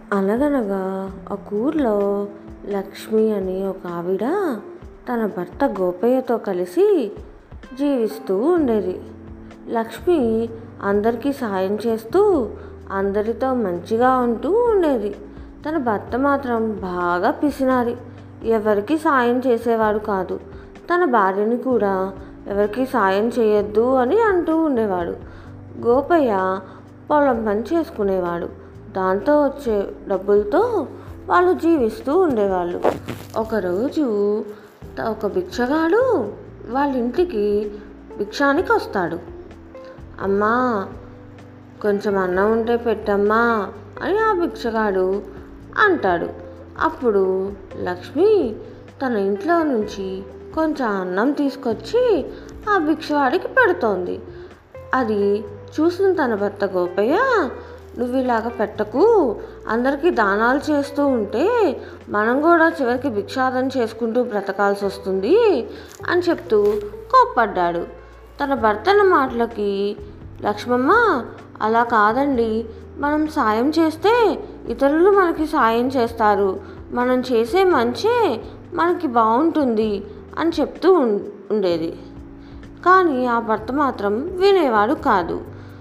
అనగనగా ఒక ఊర్లో లక్ష్మి అని ఒక ఆవిడ తన భర్త గోపయ్యతో కలిసి జీవిస్తూ ఉండేది లక్ష్మి అందరికీ సాయం చేస్తూ అందరితో మంచిగా ఉంటూ ఉండేది తన భర్త మాత్రం బాగా పిసినారి ఎవరికి సాయం చేసేవాడు కాదు తన భార్యని కూడా ఎవరికి సాయం చేయొద్దు అని అంటూ ఉండేవాడు గోపయ్య పొలం పని చేసుకునేవాడు దాంతో వచ్చే డబ్బులతో వాళ్ళు జీవిస్తూ ఉండేవాళ్ళు ఒకరోజు త- ఒక భిక్షగాడు వాళ్ళ ఇంటికి భిక్షానికి వస్తాడు అమ్మా కొంచెం అన్నం ఉంటే పెట్టమ్మా అని ఆ భిక్షగాడు అంటాడు అప్పుడు లక్ష్మి తన ఇంట్లో నుంచి కొంచెం అన్నం తీసుకొచ్చి ఆ భిక్షవాడికి పెడుతోంది అది చూసిన తన భర్త గోపయ్య నువ్వు ఇలాగ పెట్టకు అందరికీ దానాలు చేస్తూ ఉంటే మనం కూడా చివరికి భిక్షాటన చేసుకుంటూ బ్రతకాల్సి వస్తుంది అని చెప్తూ కోప్పడ్డాడు తన భర్తన మాటలకి లక్ష్మమ్మ అలా కాదండి మనం సాయం చేస్తే ఇతరులు మనకి సాయం చేస్తారు మనం చేసే మంచే మనకి బాగుంటుంది అని చెప్తూ ఉం- ఉండేది కానీ ఆ భర్త మాత్రం వినేవాడు కాదు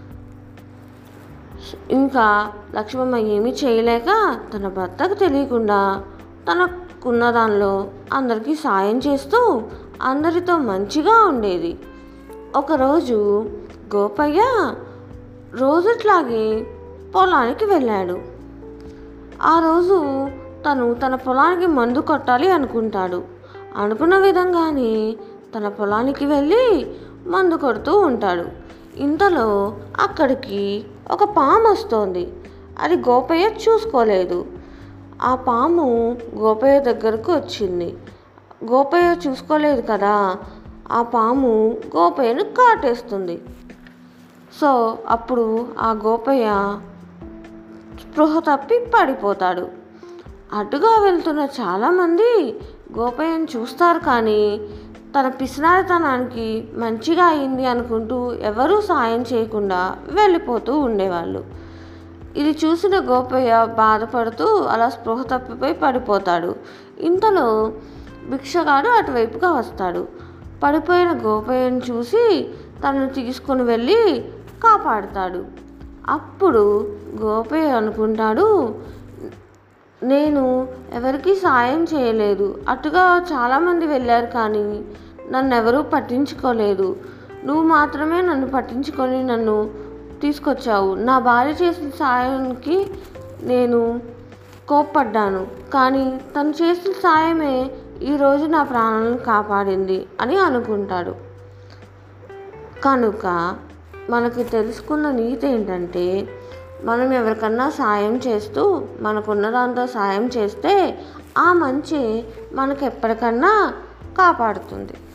ఇంకా లక్ష్మమ్మ ఏమీ చేయలేక తన భర్తకు తెలియకుండా తనకున్న దానిలో అందరికీ సాయం చేస్తూ అందరితో మంచిగా ఉండేది ఒకరోజు గోపయ్య రోజుట్లాగే పొలానికి వెళ్ళాడు ఆ రోజు తను తన పొలానికి మందు కొట్టాలి అనుకుంటాడు అనుకున్న విధంగానే తన పొలానికి వెళ్ళి మందు కొడుతూ ఉంటాడు ఇంతలో అక్కడికి ఒక పాము వస్తోంది అది గోపయ్య చూసుకోలేదు ఆ పాము గోపయ్య దగ్గరకు వచ్చింది గోపయ్య చూసుకోలేదు కదా ఆ పాము గోపయ్యను కాటేస్తుంది సో అప్పుడు ఆ గోపయ్య స్పృహ తప్పి పడిపోతాడు అటుగా వెళ్తున్న చాలామంది గోపయ్యను చూస్తారు కానీ తన పిసినారితనానికి మంచిగా అయింది అనుకుంటూ ఎవరూ సాయం చేయకుండా వెళ్ళిపోతూ ఉండేవాళ్ళు ఇది చూసిన గోపయ్య బాధపడుతూ అలా స్పృహ తప్పిపోయి పడిపోతాడు ఇంతలో భిక్షగాడు అటువైపుగా వస్తాడు పడిపోయిన గోపయ్యను చూసి తనను తీసుకుని వెళ్ళి కాపాడుతాడు అప్పుడు గోపయ్య అనుకుంటాడు నేను ఎవరికీ సాయం చేయలేదు అటుగా చాలామంది వెళ్ళారు కానీ నన్ను ఎవరూ పట్టించుకోలేదు నువ్వు మాత్రమే నన్ను పట్టించుకొని నన్ను తీసుకొచ్చావు నా భార్య చేసిన సాయానికి నేను కోప్పడ్డాను కానీ తను చేసిన సాయమే ఈరోజు నా ప్రాణాలను కాపాడింది అని అనుకుంటాడు కనుక మనకి తెలుసుకున్న నీతి ఏంటంటే మనం ఎవరికన్నా సాయం చేస్తూ మనకున్న దాంతో సాయం చేస్తే ఆ మంచి మనకు ఎప్పటికన్నా కాపాడుతుంది